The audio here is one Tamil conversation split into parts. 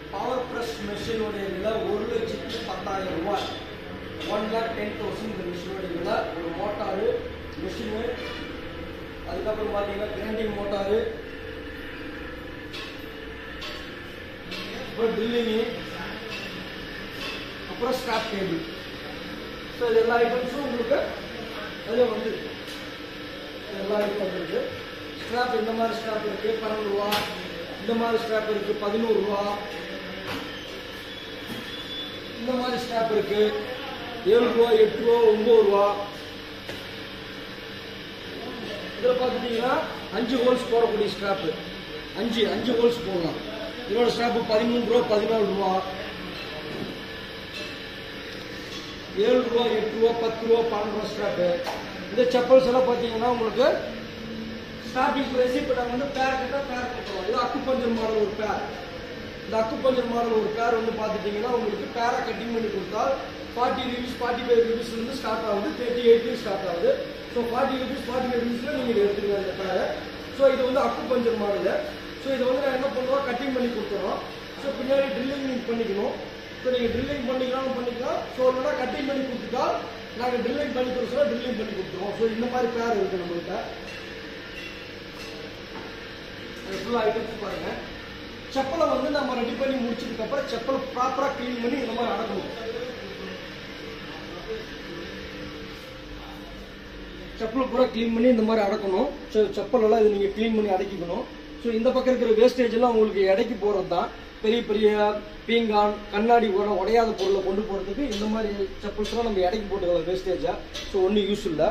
பவர் ப்ரெஸ் மிஷினுடைய விலை ஒரு லட்சத்தி பத்தாயிரம் ரூபாய் ஒன் லேக் டென் தௌசண்ட் இந்த மிஷினுடைய விலை ஒரு மோட்டாரு மிஷினு அதுக்கப்புறம் பார்த்தீங்கன்னா கிரைண்டிங் மோட்டாரு அப்புறம் ட்ரில்லிங்கு அப்புறம் ஸ்டாப் கேபிள் ஸோ இது எல்லா ஐட்டம்ஸும் உங்களுக்கு அதில் வந்துருக்கு இது எல்லா ஐட்டம் வந்துருக்கு ஸ்ட்ராப் இந்த மாதிரி ஸ்ட்ராப் இருக்கு பன்னெண்டு ரூபா இந்த மாதிரி ஸ்ட்ராப் இருக்கு பதினோரு ரூபா இந்த மாதிரி ஸ்ட்ராப் இருக்கு ஏழு ரூபா எட்டு ரூபா ஒன்பது ரூபா இதில் பார்த்துட்டீங்கன்னா அஞ்சு ஹோல்ஸ் போடக்கூடிய ஸ்ட்ராப்பு அஞ்சு அஞ்சு ஹோல்ஸ் போடலாம் இதோட ஸ்ட்ராப்பு பதிமூணு ரூபா பதினாலு ரூபா ஏழு ரூபா எட்டு ரூபா பத்து ரூபா பன்னெண்டு ரூபா ஸ்ட்ராப்பு இந்த செப்பல்ஸ் எல்லாம் பார்த்தீங்கன்னா உங்களுக்கு ஸ்டார்டிங் ப்ரைஸ் இப்போ நாங்கள் வந்து பேர் கட்டால் பேர் கட்டுறோம் இது அக்குப்பஞ்சர் மாடல் ஒரு பேர் இந்த அக்குப்பஞ்சர் மாடல் ஒரு பேர் வந்து பார்த்துட்டிங்கன்னா உங்களுக்கு பேரை கட்டிங் பண்ணி கொடுத்தா ஃபார்ட்டி ருபீஸ் ஃபார்ட்டி ஃபைவ் ருபீஸ்லேருந்து ஸ்டார்ட் ஆகுது தேர்ட்டி எயிட்லேயும் ஸ்டார்ட் ஆகுது so forty rupees forty five ருபீஸில் நீங்கள் எடுத்துக்கலாம் இந்த பேரை ஸோ இது வந்து அக்குப்பஞ்சர் மாடல் ஸோ இதை வந்து நான் என்ன பண்ணுவோம் கட்டிங் பண்ணி கொடுத்துறோம் ஸோ பின்னாடி ட்ரில்லிங் நீங்கள் பண்ணிக்கணும் ஸோ நீங்கள் ட்ரில்லிங் பண்ணிக்கலாம் பண்ணிக்கலாம் ஸோ இல்லைனா கட்டிங் பண்ணி கொடுத்துட்டா நாங்கள் ட்ரில்லிங் பண்ணி கொடுத்தோம் ட்ரில்லிங் பண்ணி கொடுத்துருவோம் ஸோ இந்த மாதிரி பேர் இருக்குது நம்மள்கிட்ட ஃபுல்லாக ஐட்டம்ஸ் பாருங்க செப்பலை வந்து நம்ம ரெடி பண்ணி முடிச்சதுக்கு அப்புறம் செப்பலை ப்ராப்பராக க்ளீன் பண்ணி இந்த மாதிரி அடக்கணும் செப்பலை பூரா க்ளீன் பண்ணி இந்த மாதிரி அடக்கணும் ஸோ செப்பல் எல்லாம் இது நீங்கள் க்ளீன் பண்ணி அடக்கிக்கணும் ஸோ இந்த பக்கம் இருக்கிற வேஸ்டேஜ் எல்லாம் உங்களுக்கு எடைக்கு போகிறது தான் பெரிய பெரிய பீங்கான் கண்ணாடி கூட உடையாத பொருளை கொண்டு போகிறதுக்கு இந்த மாதிரி செப்பல்ஸ்லாம் நம்ம எடைக்கு போட்டுக்கலாம் வேஸ்டேஜாக ஸோ ஒன்றும் யூஸ் இல்லை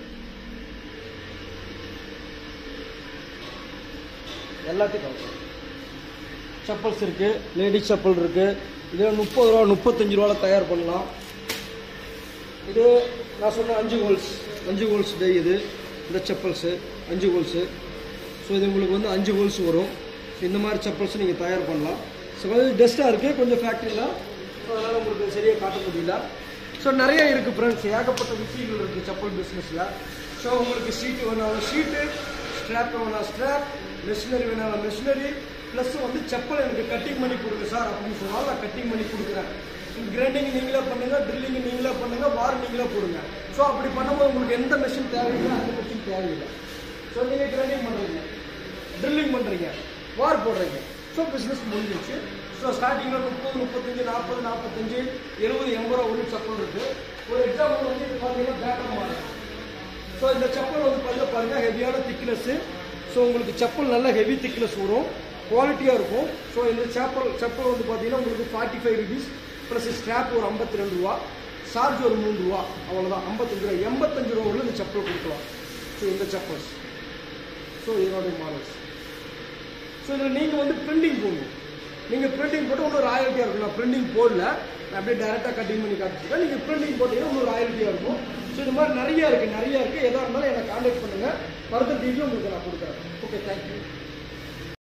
எல்லாத்தையும் கலக்கலாம் செப்பல்ஸ் இருக்கு லேடிஸ் செப்பல் இருக்கு இது முப்பது ரூபா முப்பத்தஞ்சு ரூபால தயார் பண்ணலாம் இது நான் சொன்ன அஞ்சு ஹோல்ஸ் அஞ்சு ஹோல்ஸ் டே இது இந்த செப்பல்ஸு அஞ்சு ஹோல்ஸு ஸோ இது உங்களுக்கு வந்து அஞ்சு ஹோல்ஸ் வரும் இந்த மாதிரி செப்பல்ஸ் நீங்கள் தயார் பண்ணலாம் ஸோ கொஞ்சம் டஸ்ட்டாக இருக்குது கொஞ்சம் ஃபேக்ட்ரியில் ஸோ அதனால் உங்களுக்கு சரியாக காட்ட முடியல ஸோ நிறைய இருக்குது ஃப்ரெண்ட்ஸ் ஏகப்பட்ட விஷயங்கள் இருக்குது செப்பல் பிஸ்னஸில் ஸோ உங்களுக்கு ஷீட்டு வேணாலும் ஷீட்டு ஸ்ட்ராப் வேணாலும் ஸ்ட்ராப் மிஷினரி வேணாலும் மிஷினரி ப்ளஸ் வந்து செப்பல் எனக்கு கட்டிங் பண்ணி கொடுங்க சார் அப்படின்னு சொன்னால் நான் கட்டிங் பண்ணி கொடுக்குறேன் கிரைண்டிங் நீங்களே பண்ணுங்க ட்ரில்லிங் நீங்களே பண்ணுங்க வார் நீங்களே போடுங்க ஸோ அப்படி பண்ணும்போது உங்களுக்கு எந்த மிஷின் தேவையில்லை அந்த மிஷின் தேவையில்லை ஸோ நீங்கள் கிரைண்டிங் பண்ணுறீங்க ட்ரில்லிங் பண்ணுறீங்க வார் போடுறீங்க ஸோ பிஸ்னஸ் முடிஞ்சிச்சு ஸோ ஸ்டார்டிங்கில் முப்பது முப்பத்தஞ்சு நாற்பது நாற்பத்தஞ்சு எழுபது எண்பது ரூபா ஒன்று செப்பல் இருக்குது ஒரு எக்ஸாம்பிள் வந்து இது பார்த்தீங்கன்னா பேட்டர் மாடல் ஸோ இந்த செப்பல் வந்து பார்த்தீங்கன்னா பாருங்க ஹெவியான திக்னஸ்ஸு ஸோ உங்களுக்கு செப்பல் நல்ல ஹெவி திக்னஸ் வரும் குவாலிட்டியாக இருக்கும் ஸோ இந்த செப்பல் செப்பல் வந்து பார்த்தீங்கன்னா உங்களுக்கு forty five rupees plus strap ஒரு ஐம்பத்தி ரெண்டு ரூபா சார்ஜ் ஒரு மூணு ரூபா அவ்வளோதான் ஐம்பத்தஞ்சு ரூபா எண்பத்தஞ்சு ரூபா உள்ள இந்த செப்பல் கொடுக்கலாம் ஸோ இந்த செப்பல்ஸ் ஸோ இதனுடைய மாடல்ஸ் ஸோ இதில் நீங்கள் வந்து பிரிண்டிங் போடணும் நீங்கள் பிரிண்டிங் போட்டு ஒன்றும் ராயல்ட்டியாக இருக்கும் நான் பிரிண்டிங் போடல நான் அப்படியே டேரெக்டாக கட்டிங் பண்ணி காட்டிச்சிருக்கேன் நீங்கள் பிரிண்டிங் போட்டீங்கன்னா இன்னும் ராயல்ட்டியாக இருக்கும் ஸோ இது மாதிரி நிறைய இருக்குது நிறைய இருக்குது எதாக இருந்தாலும் என்னை காண்டாக்ட் பண்ணுங்கள் ஃபர்தர் டீட்டெயில் உங்களுக்கு நான் கொடுக்குறேன் ஓகே தேங்க்யூ